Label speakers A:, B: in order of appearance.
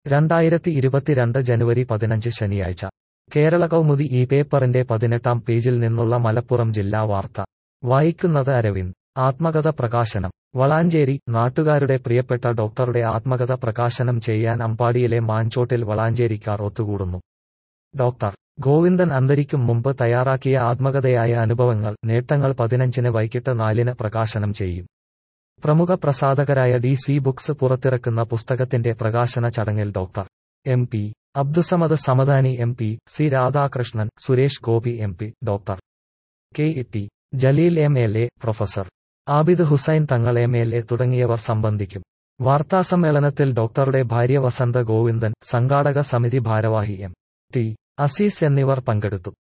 A: രണ്ടായിരത്തി ഇരുപത്തിരണ്ട് ജനുവരി പതിനഞ്ച് ശനിയാഴ്ച കേരള കൗമുദി ഈ പേപ്പറിന്റെ പതിനെട്ടാം പേജിൽ നിന്നുള്ള മലപ്പുറം ജില്ലാ വാർത്ത വായിക്കുന്നത് അരവിന്ദ് ആത്മകഥ പ്രകാശനം വളാഞ്ചേരി നാട്ടുകാരുടെ പ്രിയപ്പെട്ട ഡോക്ടറുടെ ആത്മകഥ പ്രകാശനം ചെയ്യാൻ അമ്പാടിയിലെ മാഞ്ചോട്ടിൽ വളാഞ്ചേരിക്കാർ ഒത്തുകൂടുന്നു ഡോക്ടർ ഗോവിന്ദൻ അന്തരിക്കും മുമ്പ് തയ്യാറാക്കിയ ആത്മകഥയായ അനുഭവങ്ങൾ നേട്ടങ്ങൾ പതിനഞ്ചിന് വൈകിട്ട് നാലിന് പ്രകാശനം ചെയ്യും പ്രമുഖ പ്രസാധകരായ ഡി സി ബുക്സ് പുറത്തിറക്കുന്ന പുസ്തകത്തിന്റെ പ്രകാശന ചടങ്ങിൽ doctor M P Abdussamad Samadani M P C Radhakrishnan Suresh Gopi M P doctor K E T Jaleel M L A professor Abid Hussain Thangal M L A തുടങ്ങിയവർ സംബന്ധിക്കും വാർത്താസമ്മേളനത്തിൽ ഡോക്ടറുടെ ഭാര്യ വസന്ത ഗോവിന്ദൻ സംഘാടക സമിതി ഭാരവാഹി എം ടി അസീസ് എന്നിവർ പങ്കെടുത്തു